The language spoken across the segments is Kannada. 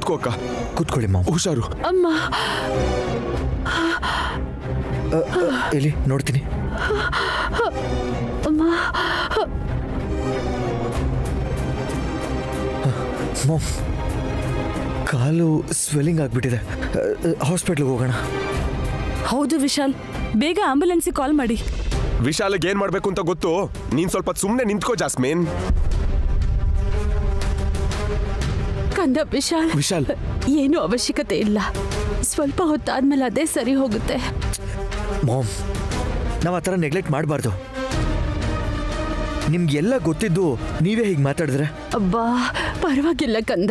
ಕೂತ್ಕೋ ಅಕ್ಕ ಕೂತ್ಕೊಳ್ಳಿ ಮಾಮ್ ಹುಷಾರು ಅಮ್ಮ ಅ, ಅ, ಎಲ್ಲಿ ನೋಡ್ತೀನಿ ಅಮ್ಮ ಮಾಮ್ ಕಾಲು ಸ್ವೆಲ್ಲಿಂಗ್ ಆಗ್ಬಿಟ್ಟಿದೆ ಹಾಸ್ಪಿಟ್ಲಿಗೆ ಹೋಗೋಣ ಹೌದು ವಿಶಾಲ್ ಬೇಗ ಆಂಬುಲೆನ್ಸಿಗೆ ಕಾಲ್ ಮಾಡಿ ವಿಶಾಲ್ಗೆ ಏನ್ ಮಾಡ್ಬೇಕು ಅಂತ ಗೊತ್ತು ನೀನ್ ಸ್ವಲ್ಪ ಸುಮ್ನೆ ನಿಂತ್ಕೋ ಜಾಸ್ಮಿನ್ ಕಂದ ವಿಶಾಲ್ ವಿಶಾಲ್ ಏನು ಅವಶ್ಯಕತೆ ಇಲ್ಲ ಸ್ವಲ್ಪ ಹೊತ್ತಾದ್ಮೇಲೆ ಅದೇ ಸರಿ ಹೋಗುತ್ತೆ ಮಾಮ್ ನಾವು ಆ ಥರ ನೆಗ್ಲೆಕ್ಟ್ ಮಾಡಬಾರ್ದು ನಿಮ್ಗೆಲ್ಲ ಗೊತ್ತಿದ್ದು ನೀವೇ ಹೀಗೆ ಮಾತಾಡಿದ್ರೆ ಅಬ್ಬಾ ಪರವಾಗಿಲ್ಲ ಕಂದ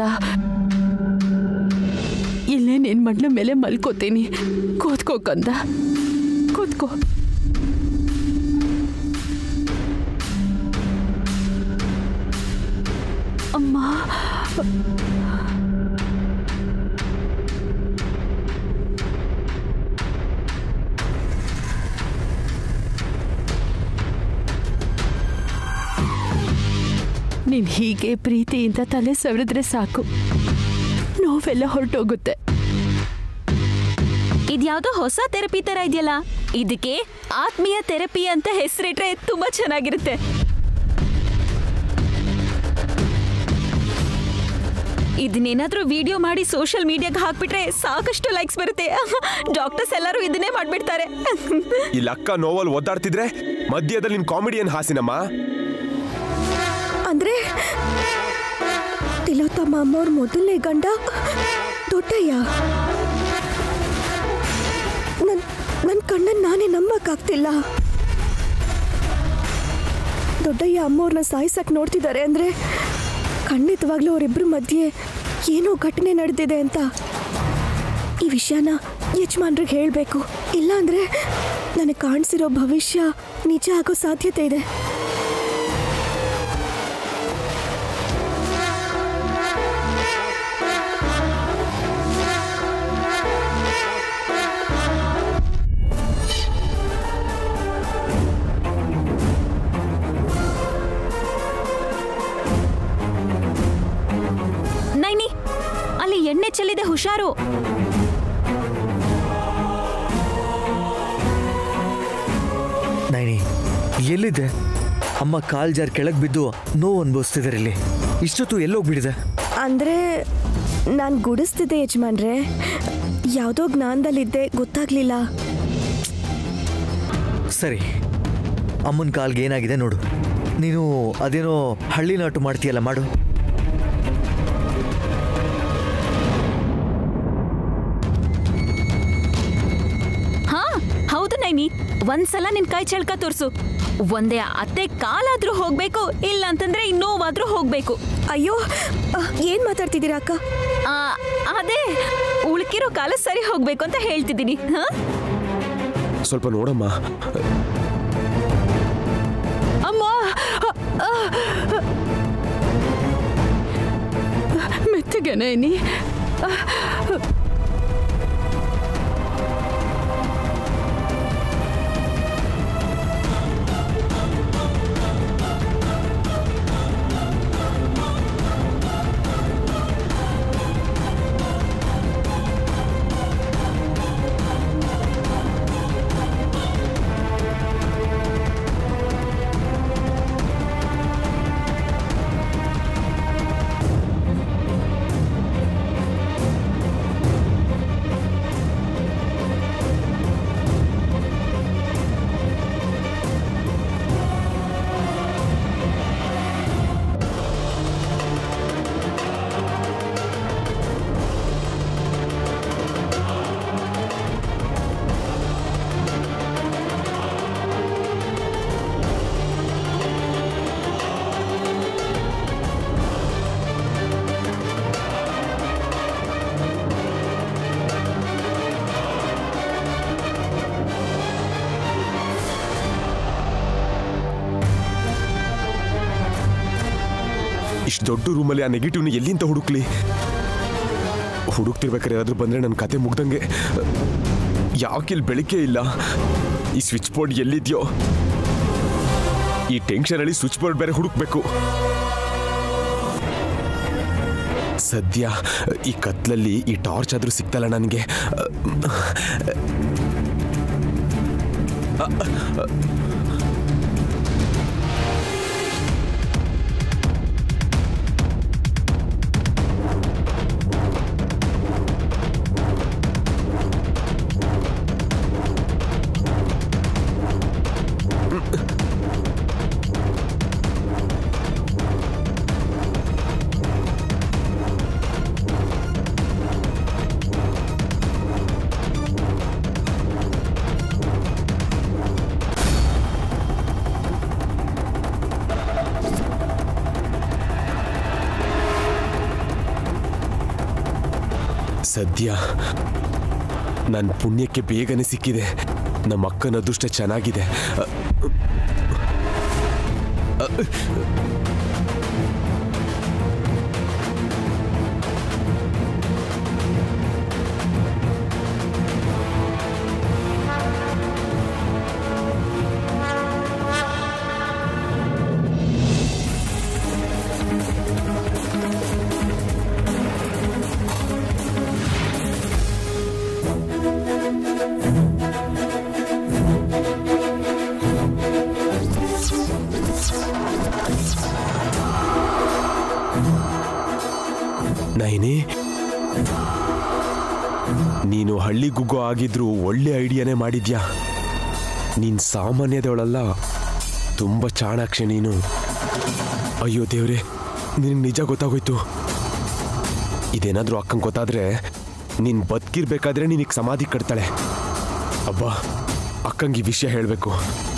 ಇಲ್ಲೇ ನಿನ್ ಮಡ್ಲ ಮೇಲೆ ಮಲ್ಕೋತೀನಿ ಕೂತ್ಕೋ ಕಂದ ಕೂತ್ಕೋ ಅಮ್ಮ ನೀನ್ ಹೀಗೆ ಪ್ರೀತಿಯಿಂದ ತಲೆ ಸವರಿದ್ರೆ ಸಾಕು ನೋವೆಲ್ಲ ಹೊರಟೋಗುತ್ತೆ ಇದ್ಯಾವುದೋ ಹೊಸ ಥೆರಪಿ ತರ ಇದೆಯಲ್ಲ ಇದಕ್ಕೆ ಆತ್ಮೀಯ ಥೆರಪಿ ಅಂತ ಹೆಸರಿಟ್ರೆ ತುಂಬಾ ಚೆನ್ನಾಗಿರುತ್ತೆ ಇದನ್ನೇನಾದ್ರೂ ವಿಡಿಯೋ ಮಾಡಿ ಸೋಷಿಯಲ್ ಮೀಡಿಯಾಗೆ ಹಾಕ್ಬಿಟ್ರೆ ಸಾಕಷ್ಟು ಲೈಕ್ಸ್ ಬರುತ್ತೆ ಡಾಕ್ಟರ್ಸ್ ಎಲ್ಲರೂ ಇದನ್ನೇ ಮಾಡ್ಬಿಡ್ತಾರೆ ಇಲ್ಲಿ ಅಕ್ಕ ನೋವಲ್ ಒದ್ದಾಡ್ತಿದ್ರೆ ಮಧ್ಯದಲ್ಲಿ ನಿನ್ ಕಾಮಿಡಿಯನ್ ಹಾಸಿನಮ್ಮ ಅಂದ್ರೆ ತಿಲೋತ್ತಮ್ಮ ಅಮ್ಮವ್ರ ಮೊದಲನೇ ಗಂಡ ದೊಡ್ಡಯ್ಯ ನನ್ ನನ್ನ ಕಣ್ಣನ್ನು ನಾನೇ ನಂಬಕ್ಕಾಗ್ತಿಲ್ಲ ದೊಡ್ಡಯ್ಯ ಅಮ್ಮವ್ರನ್ನ ಸಾಯಿಸಕ್ ನೋಡ್ತಿದ್ದಾರೆ ಅಂದ್ರೆ ಖಂಡಿತವಾಗ್ಲೂ ಅವರಿಬ್ಬರ ಮಧ್ಯೆ ಏನೋ ಘಟನೆ ನಡೆದಿದೆ ಅಂತ ಈ ವಿಷಯನ ಯಜಮಾನ್ರಿಗೆ ಹೇಳಬೇಕು ಇಲ್ಲಾಂದ್ರೆ ನನಗೆ ಕಾಣಿಸಿರೋ ಭವಿಷ್ಯ ನಿಜ ಆಗೋ ಸಾಧ್ಯತೆ ಇದೆ ನೈನಿ ಅಲ್ಲಿ ಎಣ್ಣೆ ಚೆಲ್ಲಿದೆ ಹುಷಾರು ನೈನಿ ಎಲ್ಲಿದೆ ಅಮ್ಮ ಕಾಲ್ ಜಾರ್ ಕೆಳಗೆ ಬಿದ್ದು ನೋವು ಅನುಭವಿಸ್ತಿದ್ದಾರೆ ಇಲ್ಲಿ ಇಷ್ಟೊತ್ತು ಎಲ್ಲೋಗ್ಬಿಟ್ಟಿದೆ ಅಂದ್ರೆ ನಾನು ಗುಡಿಸ್ತಿದ್ದೆ ಯಜಮಾನ್ರೆ ಯಾವುದೋ ಜ್ಞಾನದಲ್ಲಿದ್ದೆ ಗೊತ್ತಾಗ್ಲಿಲ್ಲ ಸರಿ ಅಮ್ಮನ ಕಾಲ್ಗೆ ಏನಾಗಿದೆ ನೋಡು ನೀನು ಅದೇನೋ ಹಳ್ಳಿ ನಾಟು ಮಾಡ್ತೀಯಲ್ಲ ಮಾಡು ಹಾ ಹೌದು ನೈನಿ ಒಂದ್ಸಲ ನಿನ್ ಕೈ ಚಳ್ಕ ತೋರ್ಸು ಒಂದೇ ಅತ್ತೆ ಕಾಲಾದ್ರೂ ಹೋಗ್ಬೇಕು ಇಲ್ಲ ಅಂತಂದ್ರೆ ಇನ್ನೋವಾದ್ರೂ ಹೋಗ್ಬೇಕು ಅಯ್ಯೋ ಅಹ್, ಏನ್ ಮಾತಾಡ್ತಿದ್ದೀರಾ ಅಕ್ಕ ಆ, ಅದೇ ಉಳ್ಕಿರೋ ಕಾಲ ಸರಿ ಹೋಗ್ಬೇಕು ಅಂತ ಹೇಳ್ತಿದ್ದೀನಿ ಹಾ ಸ್ವಲ್ಪ ನೋಡಮ್ಮ ಅಮ್ಮ ಅ, ಅ, ಮೆತ್ತಗೆ ನೈನಿ ಇಷ್ಟು ದೊಡ್ಡ ರೂಮಲ್ಲಿ ಆ ನೆಗೆಟಿವ್ನ ಎಲ್ಲಿಂದ ಹುಡುಕ್ಲಿ ಹುಡುಕ್ತಿರ್ಬೇಕಾದ್ರೆ ಯಾರಾದ್ರೂ ಬಂದ್ರೆ ನನ್ನ ಕತೆ ಮುಗ್ದಂಗೆ ಯಾಕಿಲ್ ಬೆಳಿಗ್ಗೆ ಇಲ್ಲ ಈ ಸ್ವಿಚ್ ಬೋರ್ಡ್ ಎಲ್ಲಿದ್ಯೋ ಈ ಟೆನ್ಷನ್ ಅಲ್ಲಿ ಸ್ವಿಚ್ ಬೋರ್ಡ್ ಬೇರೆ ಹುಡುಕ್ಬೇಕು ಸದ್ಯ ಈ ಕತ್ಲಲ್ಲಿ ಈ ಟಾರ್ಚ್ ಆದ್ರೂ ಸಿಗ್ತಲ್ಲ ನನಗೆ ಸದ್ಯ ನನ್ನ ಪುಣ್ಯಕ್ಕೆ ಬೇಗನೆ ಸಿಕ್ಕಿದೆ ನಮ್ಮ ಅಕ್ಕನ ಅದೃಷ್ಟ ಚೆನ್ನಾಗಿದೆ ಅ- ಅ- ನೈನಿ ನೀನು ಹಳ್ಳಿ ಗುಗ್ಗು ಆಗಿದ್ರು ಒಳ್ಳೆ ಐಡಿಯಾನೇ ಮಾಡಿದ್ಯಾ ನೀನ್ ಸಾಮಾನ್ಯದವಳಲ್ಲ ತುಂಬ ಚಾಣಾಕ್ಷ ನೀನು ಅಯ್ಯೋ ದೇವ್ರೆ ನಿನಗೆ ನಿಜ ಗೊತ್ತಾಗೋಯ್ತು ಇದೇನಾದ್ರೂ ಅಕ್ಕಂಗೆ ಗೊತ್ತಾದ್ರೆ ನೀನ್ ಬದುಕಿರ್ಬೇಕಾದ್ರೆ ನಿನಗೆ ಸಮಾಧಿ ಕಟ್ತಾಳೆ ಅಬ್ಬಾ ಅಕ್ಕಂಗೆ ಈ ವಿಷಯ ಹೇಳಬೇಕು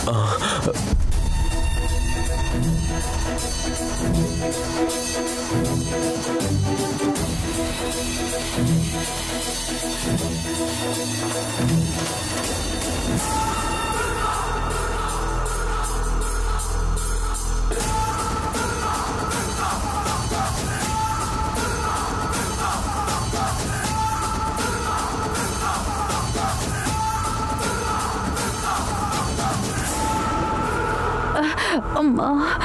ಅಮ್ಮ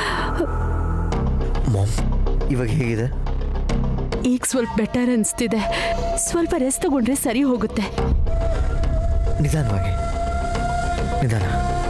ಮಾಮ್ ಇವಾಗ ಹೇಗಿದೆ ಈಗ ಸ್ವಲ್ಪ ಬೆಟರ್ ಅನಿಸ್ತಿದೆ ಸ್ವಲ್ಪ ರೆಸ್ಟ್ ತಗೊಂಡ್ರೆ ಸರಿ ಹೋಗುತ್ತೆ ನಿಧಾನವಾಗಿ ನಿಧಾನ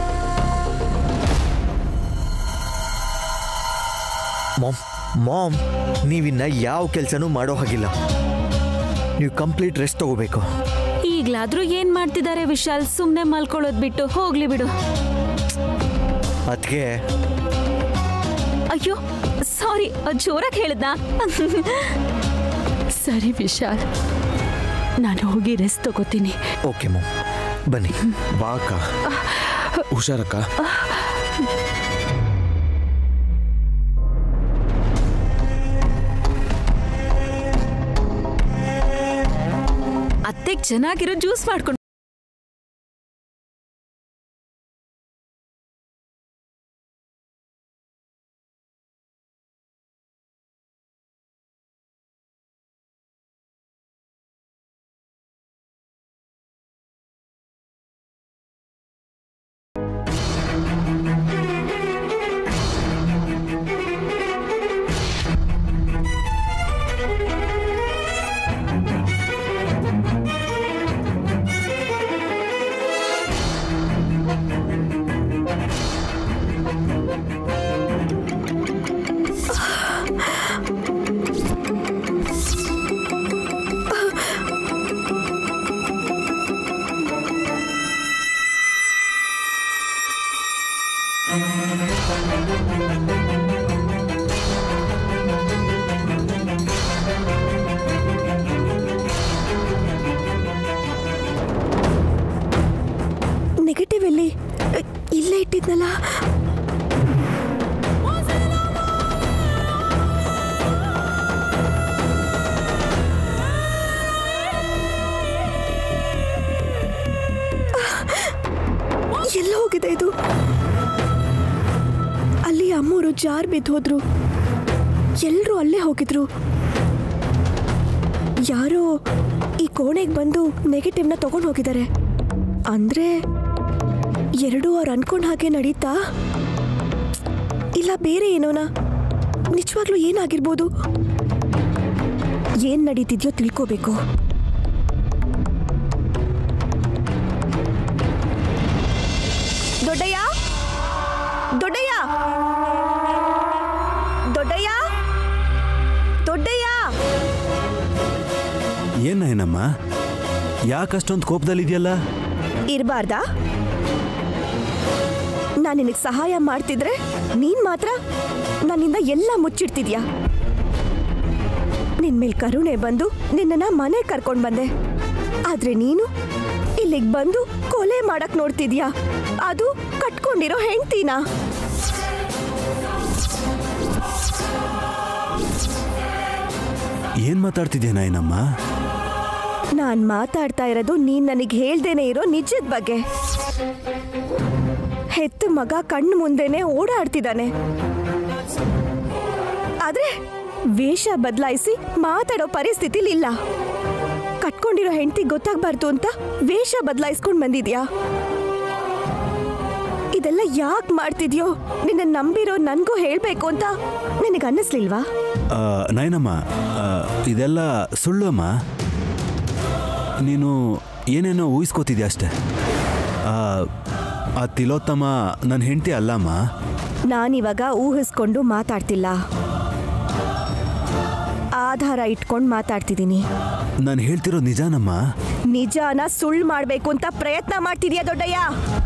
ಮಾಮ್ ಮಾಮ್ ನೀವಿನ್ನ ಯಾವ ಕೆಲಸನೂ ಮಾಡೋ ಹಾಗಿಲ್ಲ ನೀವು ಕಂಪ್ಲೀಟ್ ರೆಸ್ಟ್ ತಗೋಬೇಕು ಈಗ್ಲಾದ್ರೂ ಏನ್ ಮಾಡ್ತಿದ್ದಾರೆ ವಿಶಾಲ್ ಸುಮ್ನೆ ಮಲ್ಕೊಳ್ಳೋದ್ ಬಿಟ್ಟು ಹೋಗ್ಲಿ ಬಿಡು ಅದಕ್ಕೆ ಅಯ್ಯೋ ಸಾರಿ ಜೋರಾಗಿ ಹೇಳ್ದ ಸರಿ ವಿಶಾಲ್ ನಾನು ಹೋಗಿ ರೆಸ್ಟ್ ತಗೋತೀನಿ ಓಕೆ ಮಾಮ್ ಬನ್ನಿ ಬಾ ಅಕ್ಕ ಹುಷಾರಕ್ಕ ಅತ್ತೆಗ್ ಚೆನ್ನಾಗಿರೋ ಜ್ಯೂಸ್ ಮಾಡ್ಕೊಂಡು ನೆಗೆಟಿವ್ ಎಲ್ಲಿ ಅ, ಇಲ್ಲೇ ಇಟ್ಟಿದ್ನಲ್ಲ ಎಲ್ಲ ಹೋಗಿದೆ ಇದು ಅಲ್ಲಿ ಅಮ್ಮೋರು ಜಾರ್ ಬಿದ್ದು ಹೋದ್ರು ಎಲ್ಲರೂ ಅಲ್ಲೇ ಹೋಗಿದ್ರು ಯಾರೋ ಈ ಕೋಣೆಗೆ ಬಂದು ನೆಗೆಟಿವ್ನ ತಗೊಂಡು ಹೋಗಿದ್ದಾರೆ ಅಂದ್ರೆ ಎರಡು ಅವ್ರು ಅನ್ಕೊಂಡ ಹಾಗೆ ನಡೀತಾ ಇಲ್ಲ ಬೇರೆ ಏನೋನಾ ನಿಜವಾಗ್ಲೂ ಏನಾಗಿರ್ಬೋದು ಏನ್ ನಡೀತಿದ್ಯೋ ತಿಳ್ಕೋಬೇಕು ದೊಡ್ಡಯ್ಯ ದೊಡ್ಡಯ್ಯ ದೊಡ್ಡಯ್ಯ ದೊಡ್ಡಯ್ಯ ಏನ ಏನಮ್ಮ ಯಾಕಷ್ಟೊಂದು ಕೋಪದಲ್ಲಿದೆಯಲ್ಲ ಇರಬಾರ್ದಾ ನಾನು ನಿನಗೆ ಸಹಾಯ ಮಾಡ್ತಿದ್ರೆ ನೀನ್ ಮಾತ್ರ ನನ್ನಿಂದ ಎಲ್ಲ ಮುಚ್ಚಿಡ್ತಿದ್ಯಾ ನಿನ್ ಮೇಲ್ ಕರುಣೆ ಬಂದು ನಿನ್ನನ್ನ ಮನೆ ಕರ್ಕೊಂಡ್ ಬಂದೆ ಆದ್ರೆ ನೀನು ಇಲ್ಲಿಗೆ ಬಂದು ಕೊಲೆ ಮಾಡಕ್ ನೋಡ್ತಿದ್ಯಾ ಅದು ಕಟ್ಕೊಂಡಿರೋ ಹೆಂಡ್ತಿನಾ ಏನ್ ಮಾತಾಡ್ತಿದ್ಯಾ ನಾಯನಮ್ಮ ನಾನ್ ಮಾತಾಡ್ತಾ ಇರೋದು ನೀನ್ ನನಗೆ ಹೇಳ್ದೇನೆ ಇರೋ ನಿಜದ ಬಗ್ಗೆ ಹೆತ್ತ ಮಗ ಕಣ್ಣು ಮುಂದೆನೆ ಓಡಾಡ್ತಿದ್ದಾನೆ ಆದ್ರೆ ವೇಷ ಬದಲಾಯಿಸಿ ಮಾತಾಡೋ ಪರಿಸ್ಥಿತಿಲಿ ಇಲ್ಲ ಕಟ್ಕೊಂಡಿರೋ ಹೆಂಡತಿ ಗೊತ್ತಾಗ್ಬಾರ್ದು ಅಂತ ವೇಷ ಬದಲಾಯಿಸ್ಕೊಂಡ್ ಬಂದಿದ್ಯಾ ಇದೆಲ್ಲ ಯಾಕೆ ಮಾಡ್ತಿದ್ಯೋ ನಿನ್ನ ನಂಬಿರೋ ನನ್ಗೂ ಹೇಳ್ಬೇಕು ಅಂತ ನಿನಗೆ ಅನ್ನಿಸ್ಲಿಲ್ವಾ ಆ, ನಾಯನಮ್ಮ ಆ, ಇದೆಲ್ಲ ಸುಳ್ಳು ಅಮ್ಮ ನೀನು ಏನೇನೋ ಊಹಿಸ್ಕೋತಿದ್ಯಾ ಅಷ್ಟೆ ಆ, ಆ ತಿಲೋತ್ತಮ ನನ್ನ ಹೆಂಡತಿ ಅಲ್ಲಮ್ಮ ನಾನಿವಾಗ ಊಹಿಸ್ಕೊಂಡು ಮಾತಾಡ್ತಿಲ್ಲ ಆಧಾರ ಇಟ್ಕೊಂಡು ಮಾತಾಡ್ತಿದ್ದೀನಿ ನಾನು ಹೇಳ್ತಿರೋ ನಿಜಾನಮ್ಮ ನಿಜಾನ ಸುಳ್ಳು ಮಾಡ್ಬೇಕು ಅಂತ ಪ್ರಯತ್ನ ಮಾಡ್ತಿದ್ಯಾ ದೊಡ್ಡಯ್ಯ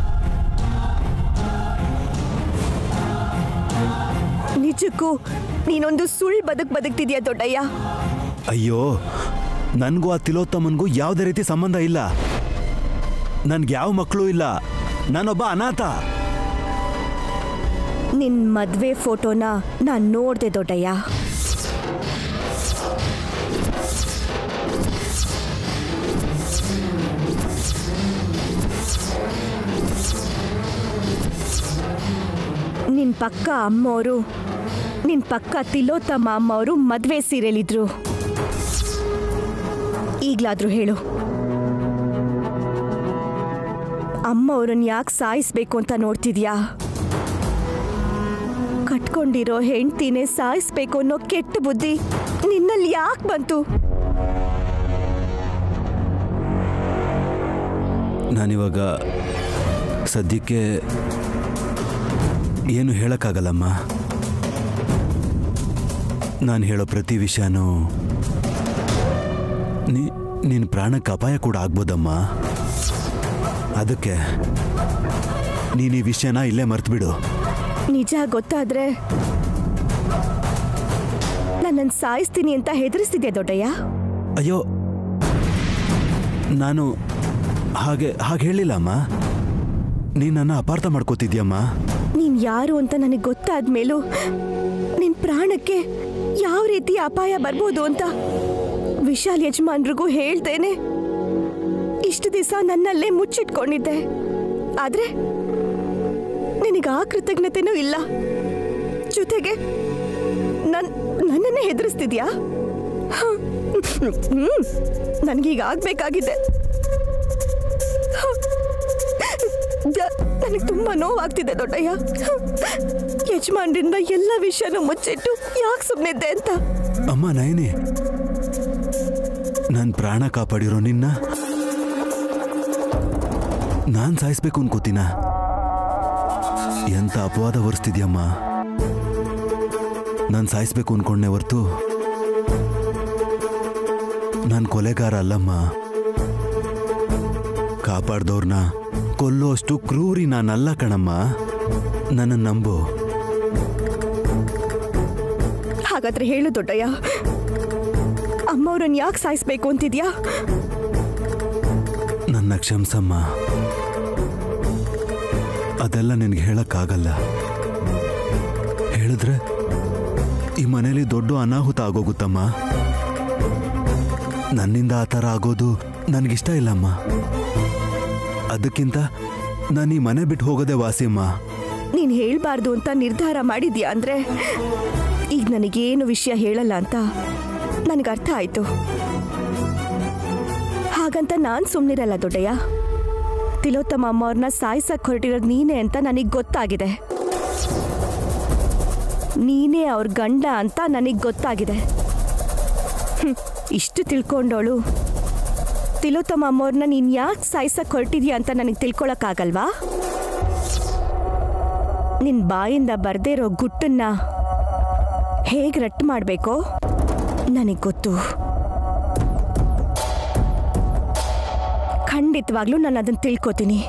ನಿಜಕ್ಕೂ ನೀನೊಂದು ಸುಳ್ಳು ಬದುಕ್ ಬದುಕ್ತಿದ್ಯಾ ದೊಡ್ಡಯ್ಯ ಅಯ್ಯೋ ನನಗೂ ಆ ತಿಲೋತ್ತಮನ್ಗೂ ಯಾವುದೇ ರೀತಿ ಸಂಬಂಧ ಇಲ್ಲ ನನ್ಗೆ ಯಾವ ಮಕ್ಕಳು ಇಲ್ಲ ನಾನೊಬ್ಬ ಅನಾಥ ನಿನ್ ಮದ್ವೆ ಫೋಟೋನ ನಾನ್ ನೋಡ್ದೆ ದೊಡ್ಡಯ್ಯ ನಿನ್ ಪಕ್ಕ ಅಮ್ಮೋರು ನಿನ್ ಪಕ್ಕ ತಿಲೋತ್ತಮ ಅಮ್ಮವರು ಮದ್ವೆ ಸೀರೆಲಿದ್ರು ಈಗ್ಲಾದ್ರೂ ಹೇಳು ಅಮ್ಮವ್ರನ್ನ ಯಾಕೆ ಸಾಯಿಸ್ಬೇಕು ಅಂತ ನೋಡ್ತಿದ್ಯಾ ಕಟ್ಕೊಂಡಿರೋ ಹೆಂಡ್ತಿನೇ ಸಾಯಿಸ್ಬೇಕು ಅನ್ನೋ ಕೆಟ್ಟ ಬುದ್ಧಿ ನಿನ್ನಲ್ಲಿ ಯಾಕೆ ಬಂತು ನಾನಿವಾಗ ಸದ್ಯಕ್ಕೆ ಏನು ಹೇಳಕ್ಕಾಗಲ್ಲಮ್ಮ ನಾನು ಹೇಳೋ ಪ್ರತಿ ವಿಷಯನೂ ನೀ ನಿನ್ನ ಪ್ರಾಣಕ್ಕೆ ಅಪಾಯ ಕೂಡ ಆಗ್ಬೋದಮ್ಮ ಅದಕ್ಕೆ ನೀನು ಈ ವಿಷಯನ ಇಲ್ಲೇ ಮರ್ತ್ಬಿಡು ನಿಜ ಗೊತ್ತಾದ್ರೆ ನನ್ನನ್ನು ಸಾಯಿಸ್ತೀನಿ ಅಂತ ಹೆದರಿಸ್ತಿದ್ಯಾ ದೊಡ್ಡಯ್ಯ ಅಯ್ಯೋ ನಾನು ಹಾಗೆ ಹಾಗೆ ಹೇಳಿಲ್ಲಮ್ಮ ನೀನು ನನ್ನ ಅಪಾರ್ಥ ಮಾಡ್ಕೋತಿದ್ಯಮ್ಮ ನೀನ್ ಯಾರು ಅಂತ ನನಗೆ ಗೊತ್ತಾದ ಮೇಲೂ ನಿನ್ ಪ್ರಾಣಕ್ಕೆ ಯಾವ ರೀತಿ ಅಪಾಯ ಬರ್ಬೋದು ಅಂತ ವಿಶಾಲ್ ಯಜಮಾನ್ರಿಗೂ ಹೇಳ್ತೇನೆ ಇಷ್ಟು ದಿವಸ ನನ್ನಲ್ಲೇ ಮುಚ್ಚಿಟ್ಕೊಂಡಿದ್ದೆ ಆದ್ರೆ ನಿನಗೆ ಆ ಕೃತಜ್ಞತೆನೂ ಇಲ್ಲ ಜೊತೆಗೆ ನನ್ ನನ್ನನ್ನೇ ಹೆದರಿಸ್ತಿದ್ಯಾ ಹ್ಮ್ ನನಗೀಗ ಆಗ್ಬೇಕಾಗಿದೆ ನನಗೆ ತುಂಬಾ ನೋವಾಗ್ತಿದೆ ದೊಡ್ಡಯ್ಯ ಯಜಮಾನ್ರಿಂದ ಎಲ್ಲ ವಿಷಯನೂ ಮುಚ್ಚಿಟ್ಟು ಯಾಕೆ ಸುಮ್ಮನಿದ್ದೆ ಅಂತ ಅಮ್ಮ ನಯನಿ ನನ್ನ ಪ್ರಾಣ ಕಾಪಾಡಿರೋ ನಿನ್ನ ನಾನ್ ಸಾಯಿಸ್ಬೇಕು ಅನ್ಕೋತೀನ ಎಂತ ಅಪವಾದ ಹೊರಿಸ್ತಿದ್ಯಮ್ಮ ನಾನು ಸಾಯಿಸ್ಬೇಕು ಅನ್ಕೊಂಡೆ ಹೊರ್ತು ನಾನು ಕೊಲೆಗಾರ ಅಲ್ಲಮ್ಮ ಕಾಪಾಡ್ದವ್ರನ್ನ ಕೊಲ್ಲೋಷ್ಟು ಕ್ರೂರಿ ನಾನಲ್ಲ ಕಣಮ್ಮ ನನ್ನ ನಂಬು ಹಾಗಾದ್ರೆ ಹೇಳು ದೊಡ್ಡಯ್ಯ ಅಮ್ಮವ್ರನ್ನ ಯಾಕೆ ಸಾಯಿಸ್ಬೇಕು ಅಂತಿದ್ಯಾ ನನ್ನ ಕ್ಷಮಿಸಮ್ಮ ಅದೆಲ್ಲ ನಿನಗೆ ಹೇಳಕ್ಕಾಗಲ್ಲ ಹೇಳಿದ್ರೆ ಈ ಮನೇಲಿ ದೊಡ್ಡ ಅನಾಹುತ ಆಗೋಗುತ್ತಮ್ಮ ನನ್ನಿಂದ ಆ ಥರ ಆಗೋದು ನನಗಿಷ್ಟ ಇಲ್ಲಮ್ಮ ಅದಕ್ಕಿಂತ ನಾನು ಈ ಮನೆ ಬಿಟ್ಟು ಹೋಗೋದೇ ವಾಸಿಯಮ್ಮ ನೀನ್ ಹೇಳ್ಬಾರ್ದು ಅಂತ ನಿರ್ಧಾರ ಮಾಡಿದ್ಯಾ ಅಂದ್ರೆ ಈಗ ನನಗೇನು ವಿಷಯ ಹೇಳಲ್ಲ ಅಂತ ನನಗೆ ಅರ್ಥ ಆಯ್ತು ಹಾಗಂತ ನಾನ್ ಸುಮ್ಮನಿರಲ್ಲ ದೊಡ್ಡಯ್ಯ ತಿಲೋತ್ತಮ ಅಮ್ಮವ್ರನ್ನ ಸಾಯಿಸಕ್ ಹೊರಟಿರೋದು ನೀನೇ ಅಂತ ನನಗೆ ಗೊತ್ತಾಗಿದೆ ನೀನೇ ಅವ್ರ ಗಂಡ ಅಂತ ನನಗೆ ಗೊತ್ತಾಗಿದೆ ಹ್ಮ್. ಇಷ್ಟು ತಿಳ್ಕೊಂಡೋಳು ತಿಲೋತ್ತಮ ಅಮ್ಮವ್ರನ್ನ ನೀನು ಯಾಕೆ ಸಾಯ್ಸಕ್ಕೆ ಹೊರಟಿದ್ಯಾ ಅಂತ ನನಗೆ ತಿಳ್ಕೊಳಕ್ಕಾಗಲ್ವಾ ನಿನ್ನ ಬಾಯಿಂದ ಬರ್ದೇ ಇರೋ ಗುಟ್ಟನ್ನ ಹೇಗೆ ರಟ್ಟು ಮಾಡಬೇಕೋ ನನಗೆ ಗೊತ್ತು ಖಂಡಿತವಾಗ್ಲೂ ನಾನು ಅದನ್ನು ತಿಳ್ಕೊತೀನಿ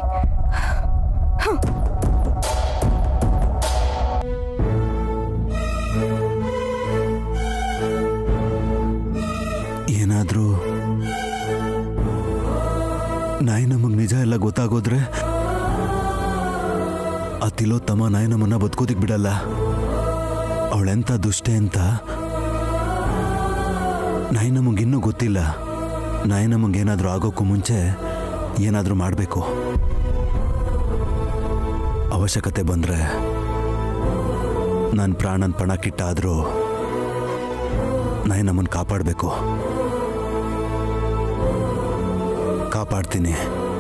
ಏನಾದರೂ ನಾಯಿ ನಮಗೆ ನಿಜ ಎಲ್ಲ ಗೊತ್ತಾಗೋದ್ರೆ ಆ ತಿಲೋತ್ತಮ ನಾಯಿ ನಮ್ಮನ್ನ ಬದುಕೋದಿಕ್ ಬಿಡಲ್ಲ ಅವಳೆಂಥ ದುಷ್ಟೆ ಅಂತ ನಾಯಿ ನಮಗಿನ್ನೂ ಗೊತ್ತಿಲ್ಲ ನಾಯಿ ನಮಗೇನಾದರೂ ಆಗೋಕ್ಕೂ ಮುಂಚೆ ಏನಾದರೂ ಮಾಡಬೇಕು ಅವಶ್ಯಕತೆ ಬಂದರೆ ನಾನು ಪ್ರಾಣನ ಪಣಕ್ಕಿಟ್ಟಾದರೂ ನಾಯಿ ನಮ್ಮನ್ನು ಕಾಪಾಡಬೇಕು ಕಾಪಾಡ್ತೀನಿ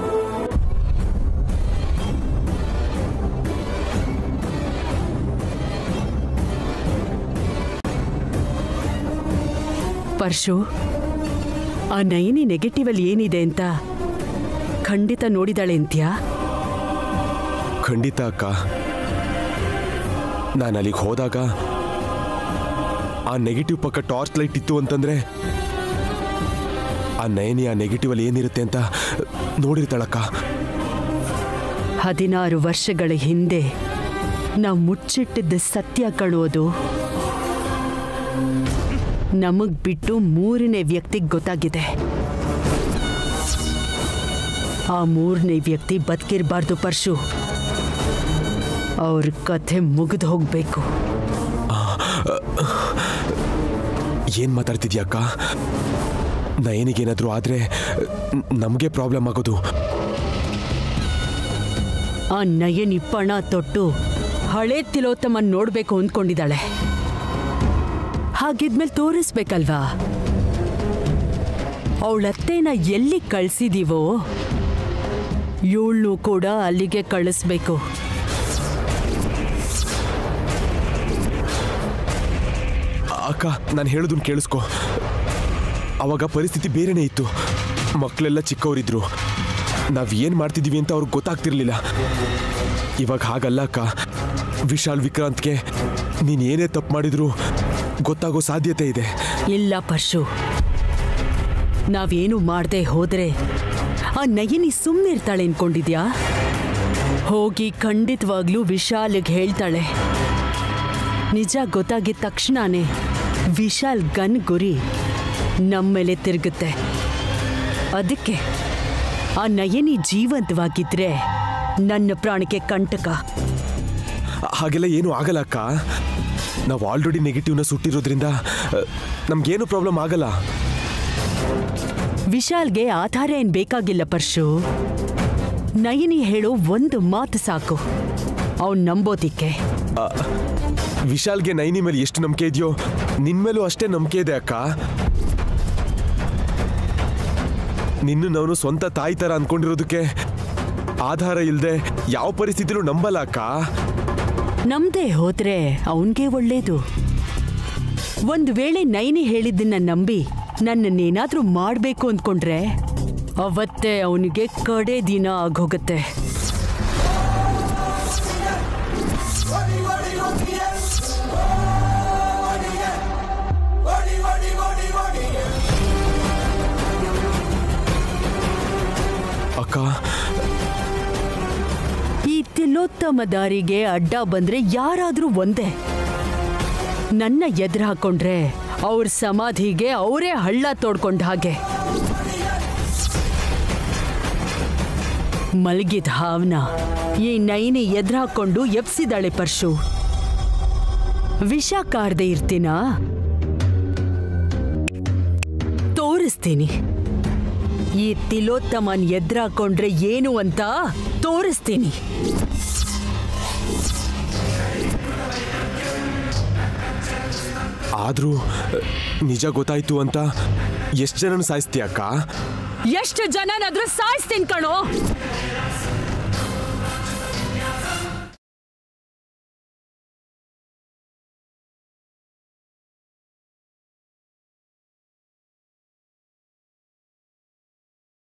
ಪರ್ಶು ಆ ನಯನಿ ನೆಗೆಟಿವ್ ಅಲ್ಲಿ ಏನಿದೆ ಅಂತ ಖಂಡಿತ ನೋಡಿದಾಳೆ ಅಂತ್ಯಾ ಖಂಡಿತ ಅಕ್ಕ ನಾನು ಅಲ್ಲಿಗೆ ಹೋದಾಗ ಆ ನೆಗೆಟಿವ್ ಪಕ್ಕ ಟಾರ್ಚ್ ಲೈಟ್ ಇತ್ತು ಅಂತಂದ್ರೆ ಆ ನಯನಿ ಆ ನೆಗೆಟಿವ್ ಅಲ್ಲಿ ಏನಿರುತ್ತೆ ಅಂತ ನೋಡಿರ್ತಾಳಕ್ಕ ಹದಿನಾರು ವರ್ಷಗಳ ಹಿಂದೆ ನಾವು ಮುಚ್ಚಿಟ್ಟಿದ್ದ ಸತ್ಯ ಕಣೋದು ನಮಗ್ ಬಿಟ್ಟು ಮೂರನೇ ವ್ಯಕ್ತಿಗೆ ಗೊತ್ತಾಗಿದೆ ಆ ಮೂರನೇ ವ್ಯಕ್ತಿ ಬದುಕಿರ್ಬಾರ್ದು ಪರ್ಶು ಅವ್ರ ಕಥೆ ಮುಗಿದು ಹೋಗ್ಬೇಕು ಏನ್ ಮಾತಾಡ್ತಿದ್ಯಾ ಅಕ್ಕ ನಯನಿಗೇನಾದ್ರೂ ಆದ್ರೆ ನಮಗೆ ಪ್ರಾಬ್ಲಮ್ ಆಗೋದು ಆ ನಯನಿ ಪಣ ತೊಟ್ಟು ಹಳೆ ತಿಲೋತ್ತಮನ್ ನೋಡ್ಬೇಕು ಅಂದ್ಕೊಂಡಿದ್ದಾಳೆ ಹಾಗಿದ್ಮೇಲೆ ತೋರಿಸ್ಬೇಕಲ್ವಾ ಅವಳತ್ತೆನ ಎಲ್ಲಿ ಕಳ್ಸಿದೀವೋ ಇವಳನ್ನು ಕೂಡ ಅಲ್ಲಿಗೆ ಕಳಿಸ್ಬೇಕು ಅಕ್ಕ ನಾನು ಹೇಳೋದನ್ನ ಕೇಳಿಸ್ಕೊ ಅವಾಗ ಪರಿಸ್ಥಿತಿ ಬೇರೆನೇ ಇತ್ತು ಮಕ್ಕಳೆಲ್ಲ ಚಿಕ್ಕವರಿದ್ರು ನಾವ್ ಏನ್ ಮಾಡ್ತಿದೀವಿ ಅಂತ ಅವ್ರಿಗೆ ಗೊತ್ತಾಗ್ತಿರ್ಲಿಲ್ಲ ಇವಾಗ ಹಾಗಲ್ಲ ಅಕ್ಕ ವಿಶಾಲ್ ವಿಕ್ರಾಂತ್ಗೆ ನೀನ್ ಏನೇ ತಪ್ಪು ಮಾಡಿದ್ರು ಗೊತ್ತಾಗೋ ಸಾಧ್ಯತೆ ಇದೆ ಇಲ್ಲ ಪರ್ಶು ನಾವೇನು ಮಾಡದೆ ಹೋದ್ರೆ ಆ ನಯನಿ ಸುಮ್ಮನಿರ್ತಾಳೆ ಅನ್ಕೊಂಡಿದ್ಯಾ ಹೋಗಿ ಖಂಡಿತವಾಗ್ಲೂ ವಿಶಾಲ್ಗೆ ಹೇಳ್ತಾಳೆ ನಿಜ ಗೊತ್ತಾಗಿದ ತಕ್ಷಣನೇ ವಿಶಾಲ್ ಗನ್ ಗುರಿ ನಮ್ಮ ಮೇಲೆ ತಿರುಗುತ್ತೆ ಅದಕ್ಕೆ ಆ ನಯನಿ ಜೀವಂತವಾಗಿದ್ರೆ ನನ್ನ ಪ್ರಾಣಕ್ಕೆ ಕಂಟಕ ಹಾಗೆಲ್ಲ ಏನು ಆಗಲ್ಲ ಅಕ್ಕ ನಾವು ಆಲ್ರೆಡಿ ನೆಗೆಟಿವ್ನ ಸುಟ್ಟಿರೋದ್ರಿಂದ ಅಹ್, ನಮ್ಗೇನು ಪ್ರಾಬ್ಲಮ್ ಆಗಲ್ಲ ವಿಶಾಲ್ಗೆ ಆಧಾರ ಏನ್ ಬೇಕಾಗಿಲ್ಲ ಪರ್ಶು ನಯನಿ ಹೇಳೋ ಒಂದು ಮಾತು ಸಾಕು ಅವನ್ ನಂಬೋದಿಕ್ಕೆ ವಿಶಾಲ್ಗೆ ನೈನಿ ಮೇಲೆ ಎಷ್ಟು ನಂಬಿಕೆ ಇದೆಯೋ ನಿನ್ ಮೇಲೂ ಅಷ್ಟೇ ನಂಬಿಕೆ ಇದೆ ಅಕ್ಕ ನಿನ್ನ ನಾನು ಸ್ವಂತ ತಾಯಿ ತರ ಅನ್ಕೊಂಡಿರೋದಕ್ಕೆ ಆಧಾರ ಇಲ್ಲದೆ ಯಾವ ಪರಿಸ್ಥಿತಿಲೂ ನಂಬಲ್ಲ ಅಕ್ಕ ನಮ್ದೇ ಹೋದ್ರೆ ಅವನ್ಗೆ ಒಳ್ಳೇದು ಒಂದ್ ವೇಳೆ ನೈನಿ ಹೇಳಿದ್ದನ್ನ ನಂಬಿ ನನ್ನನ್ನೇನಾದ್ರೂ ಮಾಡ್ಬೇಕು ಅಂದ್ಕೊಂಡ್ರೆ ಅವತ್ತೇ ಅವನಿಗೆ ಕಡೆ ದಿನ ಆಗೋಗತ್ತೆ ಅಕ್ಕ ಈ ತಿಲೋತ್ತಮ ದಾರಿಗೆ ಅಡ್ಡ ಬಂದ್ರೆ ಯಾರಾದ್ರೂ ಒಂದೇ ನನ್ನ ಎದುರು ಹಾಕೊಂಡ್ರೆ ಅವ್ರ ಸಮಾಧಿಗೆ ಅವರೇ ಹಳ್ಳ ತೋಡ್ಕೊಂಡ ಹಾಗೆ ಮಲಗಿದ ಹಾವ್ನ ಈ ನೈನಿ ಎದುರು ಹಾಕೊಂಡು ಎಪ್ಸಿದಾಳೆ ಪರ್ಶು ವಿಷ ಕಾರ್ದೆ ಇರ್ತೀನಾ ತೋರಿಸ್ತೀನಿ ಈ ತಿಲೋತ್ತಮನ್ ಎದುರಾಕೊಂಡ್ರೆ ಏನು ಅಂತ ತೋರಿಸ್ತೀನಿ ಆದ್ರೂ ಅಹ್, ನಿಜ ಗೊತ್ತಾಯ್ತು ಅಂತ ಎಷ್ಟು ಜನನ ಸಾಯಿಸ್ತೀಯ ಅಕ್ಕ ಎಷ್ಟು ಜನನಾದ್ರೂ ಸಾಯಿಸ್ತೀನಿ ಕಣೋ